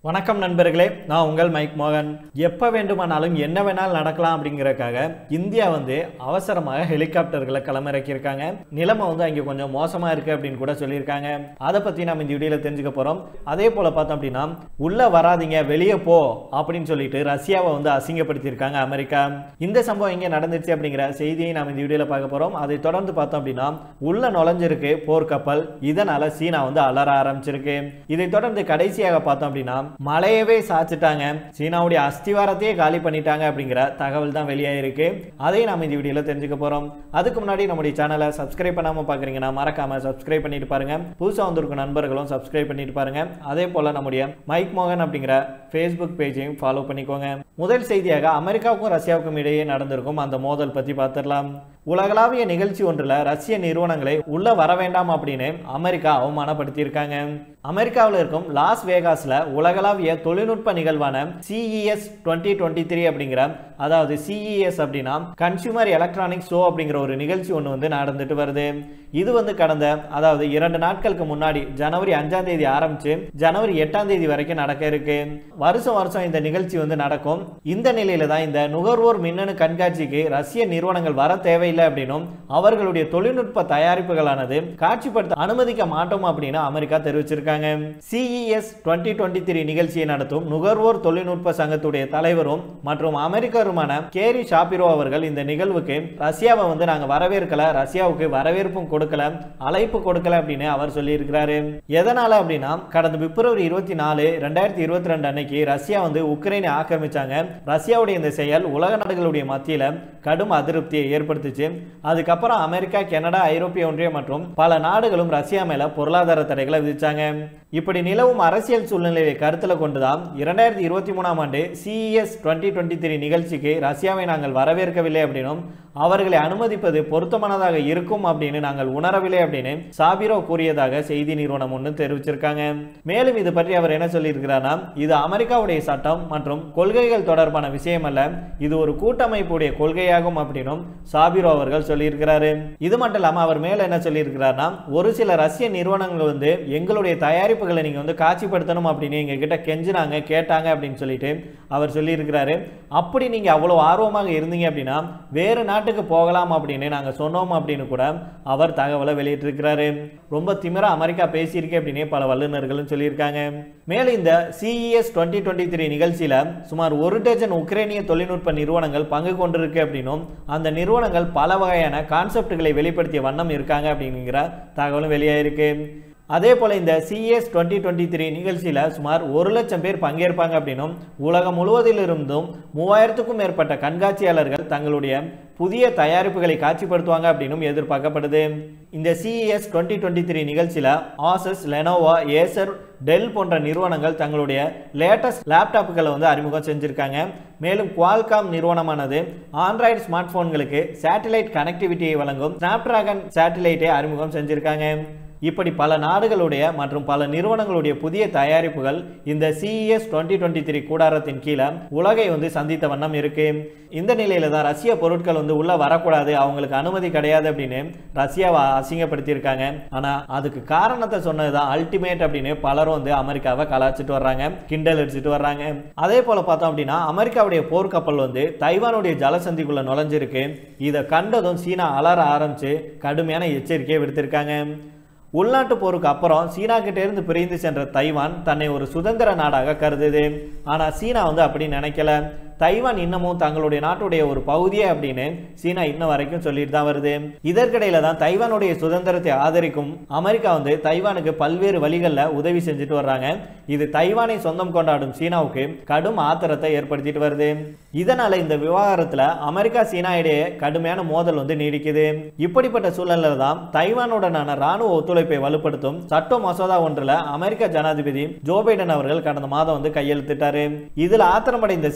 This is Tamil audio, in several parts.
வணக்கம் நண்பர்களே நான் உங்கள் மைக் மோகன் எப்போ வேண்டுமானாலும் என்ன வேணாலும் நடக்கலாம் அப்படிங்கறக்காக இந்தியா வந்து அவசரமாக ஹெலிகாப்டர்களை களமிறக்கியிருக்காங்க நிலைமை வந்து அங்கே கொஞ்சம் மோசமாக இருக்குது அப்படின்னு கூட சொல்லியிருக்காங்க அதை பற்றி நம்ம இந்த வீடியோவில் தெரிஞ்சுக்க போகிறோம் அதே போல் பார்த்தோம் அப்படின்னா உள்ளே வராதீங்க வெளியே போ அப்படின்னு சொல்லிட்டு ரஷ்யாவை வந்து அசிங்கப்படுத்தியிருக்காங்க அமெரிக்கா இந்த சம்பவம் எங்கே நடந்துச்சு அப்படிங்கிற செய்தியை நாம் இந்த வீடியோவில் பார்க்க போகிறோம் அதை தொடர்ந்து பார்த்தோம் அப்படின்னா உள்ள நுழைஞ்சிருக்கு போர்க்கப்பல் இதனால சீனா வந்து அலற ஆரம்பிச்சிருக்கு இதை தொடர்ந்து கடைசியாக பார்த்தோம் அப்படின்னா மலையவே சாச்சிட்டாங்க சீனாவுடைய அஸ்திவாரத்தையே காலி பண்ணிட்டாங்க அப்படிங்கிற தகவல் தான் வெளியாயிருக்கு அதையும் நாம இந்த வீடியோல தெரிஞ்சுக்க போறோம் அதுக்கு முன்னாடி நம்முடைய சேனலை சப்ஸ்கிரைப் பண்ணாம பாக்குறீங்கன்னா மறக்காம சப்ஸ்கிரைப் பண்ணிட்டு பாருங்க புதுசா வந்திருக்கும் நண்பர்களும் சப்ஸ்கிரைப் பண்ணிட்டு பாருங்க அதே போல நம்முடைய மைக் மோகன் அப்படிங்கிற ஃபேஸ்புக் பேஜையும் ஃபாலோ பண்ணிக்கோங்க முதல் செய்தியாக அமெரிக்காவுக்கும் ரஷ்யாவுக்கும் இடையே நடந்திருக்கும் அந்த மோதல் பத்தி பார்த்துடலாம் உலகளாவிய நிகழ்ச்சி ஒன்றில் ரஷ்ய நிறுவனங்களை உள்ள வர வேண்டாம் அப்படின்னு அமெரிக்கா அவமானப்படுத்தியிருக்காங்க அமெரிக்காவில் இருக்கும் லாஸ் வேகாஸ்ல உலகளாவிய தொழில்நுட்ப நிகழ்வான சிஇஎஸ் டுவெண்ட்டி டுவெண்ட்டி த்ரீ அப்படிங்கிற அதாவது சிஇஎஸ் அப்படின்னா கன்சியூமர் எலக்ட்ரானிக் ஷோ அப்படிங்கிற ஒரு நிகழ்ச்சி ஒன்று வந்து நடந்துட்டு வருது இது வந்து கடந்த அதாவது இரண்டு நாட்களுக்கு முன்னாடி ஜனவரி அஞ்சாம் தேதி ஆரம்பிச்சு ஜனவரி எட்டாம் தேதி வரைக்கும் நடக்க இருக்கு வருஷம் வருஷம் இந்த நிகழ்ச்சி வந்து நடக்கும் இந்த நிலையில தான் இந்த நுகர்வோர் மின்னணு கண்காட்சிக்கு ரஷ்ய நிறுவனங்கள் வர தேவையில்லை அப்படின்னும் அவர்களுடைய தொழில்நுட்ப தயாரிப்புகளானது காட்சிப்படுத்த அனுமதிக்க மாட்டோம் அப்படின்னு அமெரிக்கா தெரிவிச்சிருக்காங்க சிஇஎஸ் டுவெண்ட்டி டுவெண்ட்டி த்ரீ நிகழ்ச்சியை நடத்தும் நுகர்வோர் தொழில்நுட்ப சங்கத்துடைய தலைவரும் மற்றும் அமெரிக்கருமான கேரி ஷாபிரோ அவர்கள் இந்த நிகழ்வுக்கு ரஷ்யாவை வந்து நாங்க வரவேற்கல ரஷ்யாவுக்கு வரவேற்பும் கொடுக்கல அழைப்பு கொடுக்கல அப்படின்னு அவர் சொல்லியிருக்கிறாரு எதனால அப்படின்னா கடந்த பிப்ரவரி இருபத்தி நாலு ரெண்டாயிரத்தி இருபத்தி ரெண்டு அன்னைக்கு ரஷ்யா வந்து உக்ரைனை ஆக்கிரமிச்சாங்க ரஷ்யாவுடைய இந்த செயல் உலக நாடுகளுடைய மத்தியில கடும் அதிருப்தியை ஏற்படுத்துச்சு அதுக்கப்புறம் அமெரிக்கா கனடா ஐரோப்பிய ஒன்றியம் மற்றும் பல நாடுகளும் ரஷ்யா மேல பொருளாதார தடைகளை விதிச்சாங்க இப்படி நிலவும் அரசியல் சூழ்நிலையை கருத்தில் கொண்டுதான் இரண்டாயிரத்தி இருபத்தி மூணாம் ஆண்டு சிஇஎஸ் டுவெண்ட்டி டுவெண்ட்டி த்ரீ நிகழ்ச்சிக்கு ரஷ்யாவை நாங்கள் வரவேற்கவில்லை அப்படின்னும் அவர்களை அனுமதிப்பது பொருத்தமானதாக இருக்கும் அப்படின்னு நாங்கள் உணரவில்லை அப்படின்னு சாபிரோ கூறியதாக செய்தி நிறுவனம் ஒன்று தெரிவிச்சிருக்காங்க மேலும் இது பற்றி அவர் என்ன சொல்லியிருக்கிறார்னா இது அமெரிக்காவுடைய சட்டம் மற்றும் கொள்கைகள் தொடர்பான விஷயம் அல்ல இது ஒரு கூட்டமைப்புடைய கொள்கையாகும் அப்படின்னும் சாபிரோ அவர்கள் சொல்லியிருக்கிறாரு இது மட்டும் இல்லாமல் அவர் மேல என்ன சொல்லியிருக்கிறார்னா ஒரு சில ரஷ்ய நிறுவனங்கள் வந்து எங்களுடைய தயாரிப்புகளை நீங்க வந்து காட்சிப்படுத்தணும் அப்படின்னு எங்க கிட்ட கெஞ்சினாங்க கேட்டாங்க அப்படின்னு சொல்லிட்டு அவர் சொல்லியிருக்கிறாரு அப்படி நீங்க அவ்வளவு ஆர்வமாக இருந்தீங்க அப்படின்னா வேறு நாட்டுக்கு போகலாம் அப்படின்னு நாங்க சொன்னோம் அப்படின்னு கூட அவர் தகவலை வெளியிட்டிருக்கிறாரு ரொம்ப திமிரா அமெரிக்கா பேசியிருக்கு அப்படின்னு பல வல்லுநர்களும் சொல்லியிருக்காங்க மேலும் இந்த சிஇஎஸ் டுவெண்ட்டி டுவெண்ட்டி த்ரீ நிகழ்ச்சியில சுமார் ஒரு டஜன் உக்ரைனிய தொழில்நுட்ப நிறுவனங்கள் பங்கு கொண்டிருக்கு அப்படின்னும் அந்த நிறுவனங்கள் பல வகையான கான்செப்டுகளை வெளிப்படுத்திய வண்ணம் இருக்காங்க அப்படிங்கிற தகவலும் வெளியாயிருக்கு அதே போல இந்த சிஎஸ் டுவெண்ட்டி டுவெண்ட்டி த்ரீ நிகழ்ச்சியில் சுமார் ஒரு லட்சம் பேர் பங்கேற்பாங்க அப்படின்னும் உலகம் முழுவதிலிருந்தும் மூவாயிரத்துக்கும் மேற்பட்ட கண்காட்சியாளர்கள் தங்களுடைய புதிய தயாரிப்புகளை காட்சிப்படுத்துவாங்க அப்படின்னும் எதிர்பார்க்கப்படுது இந்த சிஇஎஸ் டுவெண்ட்டி டுவெண்ட்டி த்ரீ நிகழ்ச்சியில் ஆசஸ் லெனோவா ஏசர் டெல் போன்ற நிறுவனங்கள் தங்களுடைய லேட்டஸ்ட் லேப்டாப்புகளை வந்து அறிமுகம் செஞ்சுருக்காங்க மேலும் குவால்காம் நிறுவனமானது ஆண்ட்ராய்டு ஸ்மார்ட் போன்களுக்கு சேட்டலைட் கனெக்டிவிட்டியை வழங்கும் ஸ்னாப்டிராகன் சேட்டலைட்டை அறிமுகம் செஞ்சுருக்காங்க இப்படி பல நாடுகளுடைய மற்றும் பல நிறுவனங்களுடைய புதிய தயாரிப்புகள் இந்த சிஇஎஸ் டுவெண்ட்டி டுவெண்ட்டி த்ரீ கூடாரத்தின் கீழே உலகை வந்து சந்தித்த வண்ணம் இருக்கு இந்த நிலையில தான் ரஷ்ய பொருட்கள் வந்து உள்ள வரக்கூடாது அவங்களுக்கு அனுமதி கிடையாது அப்படின்னு ரஷ்யாவை அசிங்கப்படுத்தியிருக்காங்க ஆனா அதுக்கு காரணத்தை சொன்னதுதான் அல்டிமேட் அப்படின்னு பலரும் வந்து அமெரிக்காவை கலாச்சிட்டு வர்றாங்க கிண்டல் அடிச்சுட்டு வர்றாங்க அதே போல பார்த்தோம் அப்படின்னா அமெரிக்காவுடைய போர்க்கப்பல் வந்து தைவானுடைய ஜலசந்திக்குள்ள நுழைஞ்சிருக்கு இதை கண்டதும் சீனா அலற ஆரம்பிச்சு கடுமையான எச்சரிக்கையை விடுத்திருக்காங்க உள்நாட்டு போருக்கு அப்புறம் சீனா கிட்ட இருந்து பிரிந்து சென்ற தைவான் தன்னை ஒரு சுதந்திர நாடாக கருதுது ஆனா சீனா வந்து அப்படி நினைக்கல தைவான் இன்னமும் தங்களுடைய நாட்டுடைய ஒரு பகுதியே அப்படின்னு சீனா இன்ன வரைக்கும் சொல்லிட்டு தான் வருது இதற்கிடையில தான் தைவானுடைய சுதந்திரத்தை ஆதரிக்கும் அமெரிக்கா வந்து தைவானுக்கு பல்வேறு வழிகளில் உதவி செஞ்சுட்டு வர்றாங்க இது தைவானை சொந்தம் கொண்டாடும் சீனாவுக்கு கடும் ஆத்திரத்தை ஏற்படுத்திட்டு வருது இதனால இந்த விவகாரத்துல அமெரிக்கா சீனா இடையே கடுமையான மோதல் வந்து நீடிக்குது இப்படிப்பட்ட சூழல்ல தான் தைவானுடனான ராணுவ ஒத்துழைப்பை வலுப்படுத்தும் சட்ட மசோதா ஒன்றில் அமெரிக்க ஜனாதிபதி ஜோ பைடன் அவர்கள் கடந்த மாதம் வந்து கையெழுத்திட்டாரு இதுல ஆத்திரமடைந்த சீனா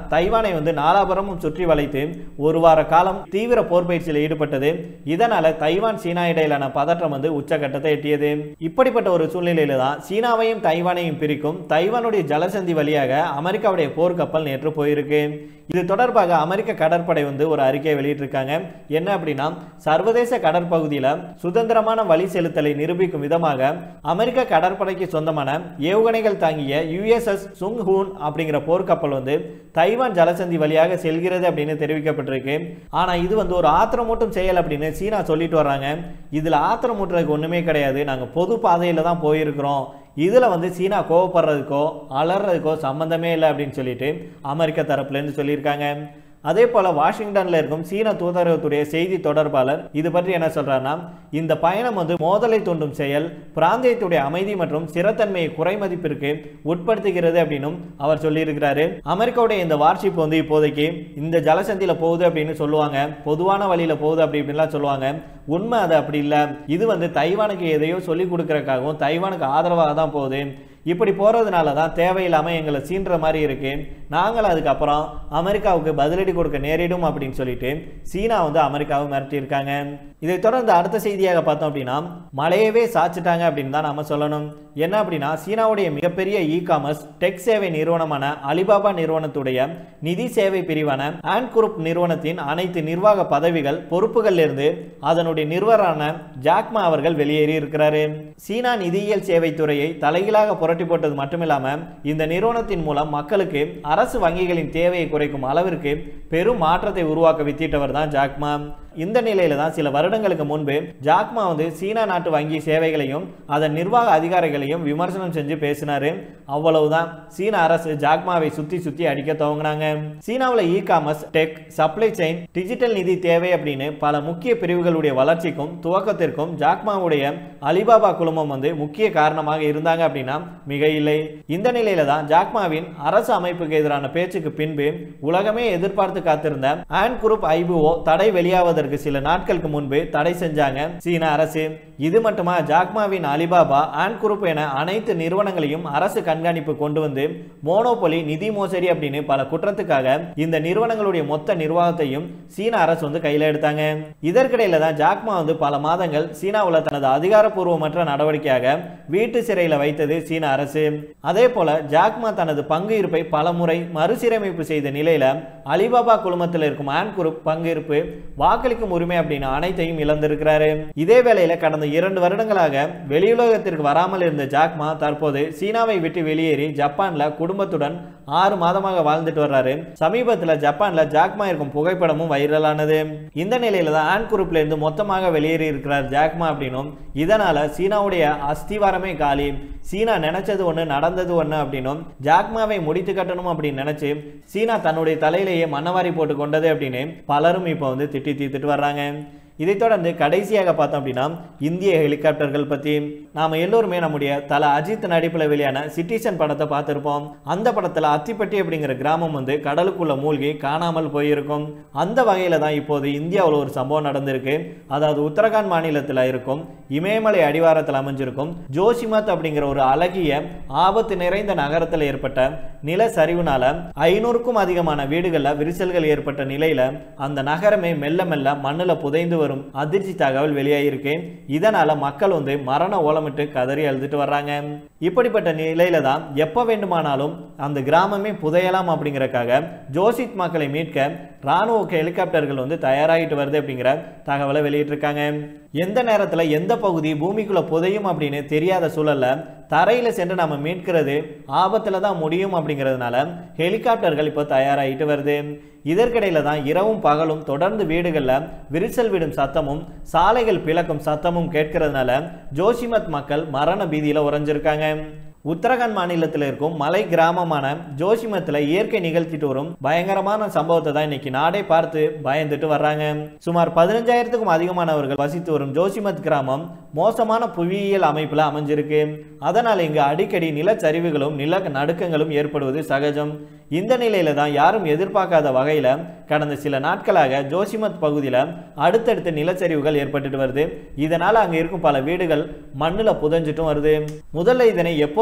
தைவானை வந்து நாலாபுரமும் சுற்றி வளைத்து ஒரு வார காலம் தீவிர போர் பயிற்சியில் ஈடுபட்டது இதனால தைவான் சீனா இடையிலான பதற்றம் வந்து உச்சகட்டத்தை எட்டியது இப்படிப்பட்ட ஒரு சூழ்நிலையில தான் சீனாவையும் தைவானையும் பிரிக்கும் தைவானுடைய ஜலசந்தி வழியாக அமெரிக்காவுடைய போர்க்கப்பல் நேற்று போயிருக்கு இது தொடர்பாக அமெரிக்க கடற்படை வந்து ஒரு அறிக்கையை வெளியிட்டிருக்காங்க என்ன அப்படின்னா சர்வதேச கடற்பகுதியில் சுதந்திரமான வழி செலுத்தலை நிரூபிக்கும் விதமாக அமெரிக்க கடற்படைக்கு சொந்தமான ஏவுகணைகள் தாங்கிய யுஎஸ்எஸ் சுங் ஹூன் அப்படிங்கிற போர்க்கப்பல் வந்து தைவான் ஜலசந்தி வழியாக செல்கிறது அப்படின்னு தெரிவிக்கப்பட்டிருக்கு ஆனா இது வந்து ஒரு ஆத்திரமூட்டும் செயல் அப்படின்னு சீனா சொல்லிட்டு வர்றாங்க இதுல ஆத்திரமூட்டுறதுக்கு ஒண்ணுமே கிடையாது நாங்க பொது பாதையில தான் போயிருக்கிறோம் இதில் வந்து சீனா கோவப்படுறதுக்கோ அலறதுக்கோ சம்மந்தமே இல்லை அப்படின்னு சொல்லிட்டு அமெரிக்க தரப்புலேருந்து சொல்லியிருக்காங்க அதே போல் வாஷிங்டனில் இருக்கும் சீன தூதரகத்துடைய செய்தி தொடர்பாளர் இது பற்றி என்ன சொல்றாருன்னா இந்த பயணம் வந்து மோதலை தூண்டும் செயல் பிராந்தியத்துடைய அமைதி மற்றும் ஸ்திரத்தன்மையை குறைமதிப்பிற்கு உட்படுத்துகிறது அப்படின்னும் அவர் சொல்லியிருக்கிறாரு அமெரிக்காவுடைய இந்த வார்ஷிப் வந்து இப்போதைக்கு இந்த ஜலசந்தியில் போகுது அப்படின்னு சொல்லுவாங்க பொதுவான வழியில் போகுது அப்படி இப்படின்லாம் சொல்லுவாங்க உண்மை அது அப்படி இல்லை இது வந்து தைவானுக்கு எதையோ சொல்லி கொடுக்கறதுக்காகவும் தைவானுக்கு ஆதரவாக தான் போகுது இப்படி போகிறதுனால தான் தேவையில்லாமல் எங்களை சீன்ற மாதிரி இருக்கு நாங்கள் அதுக்கப்புறம் அமெரிக்காவுக்கு பதிலடி கொடுக்க நேரிடும் அப்படின்னு சொல்லிட்டு சீனா வந்து அமெரிக்காவை மிரட்டியிருக்காங்க இதை தொடர்ந்து அடுத்த செய்தியாக பார்த்தோம் அப்படின்னா மழையவே சாச்சிட்டாங்க அப்படின்னு தான் நம்ம சொல்லணும் என்ன அப்படின்னா சீனாவுடைய மிகப்பெரிய இ காமர்ஸ் டெக் சேவை நிறுவனமான அலிபாபா நிறுவனத்துடைய நிதி சேவை பிரிவான ஆண்ட் குரூப் நிறுவனத்தின் அனைத்து நிர்வாக பதவிகள் பொறுப்புகளில் இருந்து அதனுடைய நிறுவனரான ஜாக்மா அவர்கள் வெளியேறி இருக்கிறாரு சீனா நிதியியல் சேவை துறையை தலைகீழாக புரட்டி போட்டது மட்டுமில்லாம இந்த நிறுவனத்தின் மூலம் மக்களுக்கு அரசு வங்கிகளின் தேவையை குறைக்கும் அளவிற்கு பெரும் மாற்றத்தை உருவாக்க வித்திட்டவர் தான் ஜாக்மா இந்த நிலையில தான் சில வருடங்களுக்கு முன்பு ஜாக்மா வந்து சீனா நாட்டு வங்கி சேவைகளையும் அதன் நிர்வாக அதிகாரிகளையும் விமர்சனம் செஞ்சு பேசினாரு அவ்வளவுதான் சீன அரசு ஜாக்மாவை சுத்தி சுத்தி அடிக்க துவங்கினாங்க சீனாவில் e commerce tech supply chain digital நிதி தேவை அப்படின்னு பல முக்கிய பிரிவுகளுடைய வளர்ச்சிக்கும் துவக்கத்திற்கும் ஜாக்மாவுடைய அலிபாபா குழுமம் வந்து முக்கிய காரணமாக இருந்தாங்க அப்படின்னா மிக இல்லை இந்த நிலையில தான் ஜாக்மாவின் அரசு அமைப்புக்கு எதிரான பேச்சுக்கு பின்பு உலகமே எதிர்பார்த்து காத்திருந்த ஆண்ட் குரூப் ஐபிஓ தடை வெளியாவதற்கு சில நாட்களுக்கு முன்பு தடை செஞ்சாங்க சீன அரசு இது மட்டுமா ஜாக்மாவின் அலிபாபா ஆண்ட் குரூப் என அனைத்து நிறுவனங்களையும் அரசு கண்காணிப்பு கொண்டு வந்து மோனோபொலி நிதி மோசடி அப்படின்னு பல குற்றத்துக்காக இந்த நிறுவனங்களுடைய மொத்த நிர்வாகத்தையும் சீன அரசு வந்து கையில எடுத்தாங்க இதற்கிடையில தான் ஜாக்மா வந்து பல மாதங்கள் சீனாவில் தனது அதிகாரப்பூர்வமற்ற நடவடிக்கையாக வீட்டு சிறையில் வைத்தது சீன அரசு அதே போல ஜாக்மா தனது பங்கு இருப்பை பல முறை மறுசீரமைப்பு செய்த நிலையில அலிபாபா குழுமத்தில் இருக்கும் ஆன் குரூப் பங்கு இருப்பு வாக்களிக்கும் உரிமை அப்படின்னு அனைத்தையும் இழந்திருக்கிறாரு இதே வேளையில கடந்த இரண்டு வருடங்களாக வெளியுலகத்திற்கு வராமல் இருந்த ஜாக்மா தற்போது சீனாவை விட்டு வெளியேறி ஜப்பான்ல குடும்பத்துடன் ஆறு மாதமாக வாழ்ந்துட்டு வர்றாரு சமீபத்துல ஜப்பான்ல ஜாக்மா இருக்கும் புகைப்படமும் வைரலானது இந்த நிலையில தான் ஆன் குரூப்ல இருந்து மொத்தமாக வெளியேறி இருக்கிறார் ஜாக்மா அப்படின்னும் இதனால சீனாவுடைய அஸ்திவாரமே காலி சீனா நினைச்சது ஒண்ணு நடந்தது ஒண்ணு அப்படின்னும் ஜாக்மாவை முடித்து கட்டணும் அப்படின்னு நினைச்சு சீனா தன்னுடைய தலையிலேயே மண்ணவாரி போட்டு கொண்டது அப்படின்னு பலரும் இப்போ வந்து திட்டி தீர்த்துட்டு வர்றாங்க இதைத் தொடர்ந்து கடைசியாக பார்த்தோம் அப்படின்னா இந்திய ஹெலிகாப்டர்கள் பற்றி நாம் எல்லோருமே நம்முடைய தல அஜித் நடிப்பில் வெளியான சிட்டிசன் படத்தை பார்த்துருப்போம் அந்த படத்தில் அத்திப்பட்டி அப்படிங்கிற கிராமம் வந்து கடலுக்குள்ள மூழ்கி காணாமல் போயிருக்கும் அந்த வகையில் தான் இப்போது இந்தியாவில் ஒரு சம்பவம் நடந்திருக்கு அதாவது உத்தரகாண்ட் மாநிலத்தில் இருக்கும் இமயமலை அடிவாரத்தில் அமைஞ்சிருக்கும் ஜோஷிமத் அப்படிங்கிற ஒரு அழகிய ஆபத்து நிறைந்த நகரத்தில் ஏற்பட்ட நில சரிவுனால ஐநூறுக்கும் அதிகமான வீடுகளில் விரிசல்கள் ஏற்பட்ட நிலையில அந்த நகரமே மெல்ல மெல்ல மண்ணில் புதைந்து வரும் அதிர்ச்சி தகவல் வெளியாகிருக்கு இதனால மக்கள் வந்து மரண ஓலமிட்டு கதறி அழுதுட்டு வர்றாங்க இப்படிப்பட்ட நிலையில தான் எப்போ வேண்டுமானாலும் அந்த கிராமமே புதையலாம் அப்படிங்கறக்காக ஜோசித் மக்களை மீட்க ராணுவ ஹெலிகாப்டர்கள் வந்து தயாராகிட்டு வருது அப்படிங்கிற தகவலை வெளியிட்டிருக்காங்க எந்த நேரத்தில் எந்த பகுதி பூமிக்குள்ள புதையும் அப்படின்னு தெரியாத சூழல்ல தரையில சென்று நம்ம மீட்கிறது ஆபத்துல தான் முடியும் அப்படிங்கிறதுனால ஹெலிகாப்டர்கள் இப்போ தயாராகிட்டு வருது இதற்கிடையில தான் இரவும் பகலும் தொடர்ந்து வீடுகளில் விரிசல் விடும் சத்தமும் சாலைகள் பிளக்கும் சத்தமும் கேட்கறதுனால ஜோஷிமத் மக்கள் மரண பீதியில உறைஞ்சிருக்காங்க உத்தரகாண்ட் மாநிலத்தில் இருக்கும் மலை கிராமமான ஜோஷிமத்தில் இயற்கை நிகழ்த்திட்டு வரும் பயங்கரமான சம்பவத்தை தான் இன்னைக்கு நாடே பார்த்து பயந்துட்டு வர்றாங்க சுமார் பதினஞ்சாயிரத்துக்கும் அதிகமானவர்கள் வசித்து வரும் ஜோஷிமத் கிராமம் மோசமான புவியியல் அமைப்பில் அமைஞ்சிருக்கு அதனால் இங்கு அடிக்கடி நிலச்சரிவுகளும் நில நடுக்கங்களும் ஏற்படுவது சகஜம் இந்த நிலையில தான் யாரும் எதிர்பார்க்காத வகையில கடந்த சில நாட்களாக ஜோஷிமத் பகுதியில் அடுத்தடுத்த நிலச்சரிவுகள் ஏற்பட்டுட்டு வருது இதனால அங்க இருக்கும் பல வீடுகள் மண்ணுல புதைஞ்சிட்டும் வருது முதல்ல இதனை எப்போது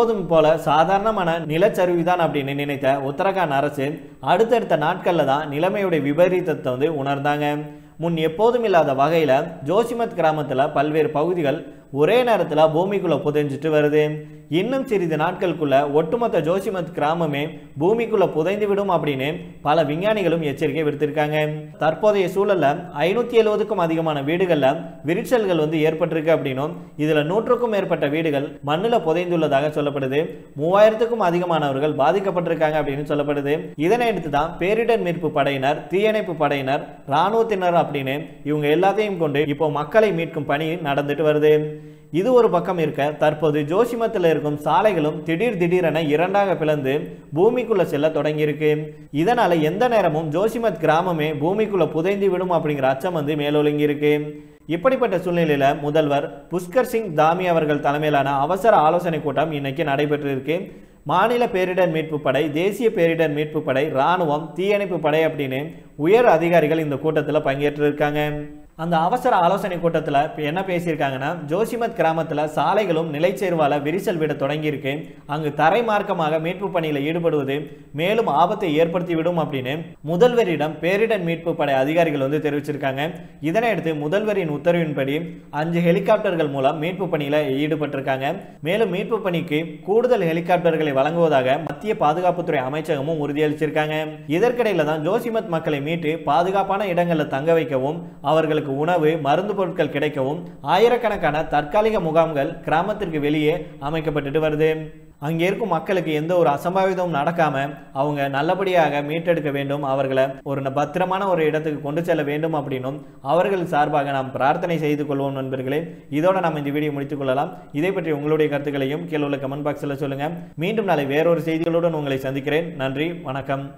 எப்போதும் போல சாதாரணமான நிலச்சரிவுதான் அப்படின்னு நினைத்த உத்தரகாண்ட் அரசு அடுத்தடுத்த நாட்களில் தான் நிலைமையுடைய விபரீதத்தை வந்து உணர்ந்தாங்க முன் எப்போதும் இல்லாத வகையில் ஜோசிமத் கிராமத்தில் பல்வேறு பகுதிகள் ஒரே நேரத்தில் பூமிக்குள்ளே புதைஞ்சிட்டு வருது இன்னும் சிறிது நாட்களுக்குள்ள ஒட்டுமொத்த ஜோசிமத் கிராமமே பூமிக்குள்ள புதைந்து விடும் அப்படின்னு பல விஞ்ஞானிகளும் எச்சரிக்கை விடுத்திருக்காங்க தற்போதைய சூழல்ல ஐநூத்தி எழுபதுக்கும் அதிகமான வீடுகள்ல விரிசல்கள் வந்து ஏற்பட்டிருக்கு அப்படின்னும் இதுல நூற்றுக்கும் மேற்பட்ட வீடுகள் மண்ணுல புதைந்துள்ளதாக சொல்லப்படுது மூவாயிரத்துக்கும் அதிகமானவர்கள் பாதிக்கப்பட்டிருக்காங்க அப்படின்னு சொல்லப்படுது இதனை அடுத்து தான் பேரிடர் மீட்பு படையினர் தீயணைப்பு படையினர் இராணுவத்தினர் அப்படின்னு இவங்க எல்லாத்தையும் கொண்டு இப்போ மக்களை மீட்கும் பணி நடந்துட்டு வருது இது ஒரு பக்கம் இருக்க தற்போது ஜோசிமத்தில் இருக்கும் சாலைகளும் திடீர் திடீரென இரண்டாக பிளந்து பூமிக்குள்ள செல்ல தொடங்கியிருக்கு இதனால எந்த நேரமும் ஜோசிமத் கிராமமே பூமிக்குள்ள புதைந்து விடும் அப்படிங்கிற அச்சம் வந்து மேலொழுங்கி இருக்கு இப்படிப்பட்ட சூழ்நிலையில முதல்வர் புஷ்கர் சிங் தாமி அவர்கள் தலைமையிலான அவசர ஆலோசனை கூட்டம் இன்னைக்கு நடைபெற்றிருக்கு மாநில பேரிடர் மீட்பு படை தேசிய பேரிடர் மீட்பு படை ராணுவம் தீயணைப்பு படை அப்படின்னு உயர் அதிகாரிகள் இந்த கூட்டத்தில் பங்கேற்றிருக்காங்க அந்த அவசர ஆலோசனை கூட்டத்தில் இப்போ என்ன பேசியிருக்காங்கன்னா ஜோசிமத் கிராமத்தில் சாலைகளும் நிலைச்சேர்வால விரிசல் விட தொடங்கியிருக்கு அங்கு தரை மார்க்கமாக மீட்பு பணியில் ஈடுபடுவது மேலும் ஆபத்தை ஏற்படுத்திவிடும் அப்படின்னு முதல்வரிடம் பேரிடர் மீட்பு படை அதிகாரிகள் வந்து தெரிவிச்சிருக்காங்க இதனையடுத்து முதல்வரின் உத்தரவின்படி அஞ்சு ஹெலிகாப்டர்கள் மூலம் மீட்பு பணியில் ஈடுபட்டிருக்காங்க மேலும் மீட்பு பணிக்கு கூடுதல் ஹெலிகாப்டர்களை வழங்குவதாக மத்திய பாதுகாப்புத்துறை அமைச்சகமும் உறுதியளிச்சிருக்காங்க இதற்கிடையில தான் ஜோசிமத் மக்களை மீட்டு பாதுகாப்பான இடங்களில் தங்க வைக்கவும் அவர்களுக்கு அவர்களுக்கு உணவு மருந்து பொருட்கள் கிடைக்கவும் ஆயிரக்கணக்கான தற்காலிக முகாம்கள் கிராமத்திற்கு வெளியே அமைக்கப்பட்டுட்டு வருது அங்கே இருக்கும் மக்களுக்கு எந்த ஒரு அசம்பாவிதமும் நடக்காம அவங்க நல்லபடியாக மீட்டெடுக்க வேண்டும் அவர்களை ஒரு பத்திரமான ஒரு இடத்துக்கு கொண்டு செல்ல வேண்டும் அப்படின்னும் அவர்கள் சார்பாக நாம் பிரார்த்தனை செய்து கொள்வோம் நண்பர்களே இதோட நம்ம இந்த வீடியோ முடித்துக் கொள்ளலாம் இதை பற்றி உங்களுடைய கருத்துக்களையும் கீழே உள்ள கமெண்ட் பாக்ஸில் சொல்லுங்க மீண்டும் நாளை வேறொரு செய்திகளுடன் உங்களை சந்திக்கிறேன் நன்றி வணக்கம்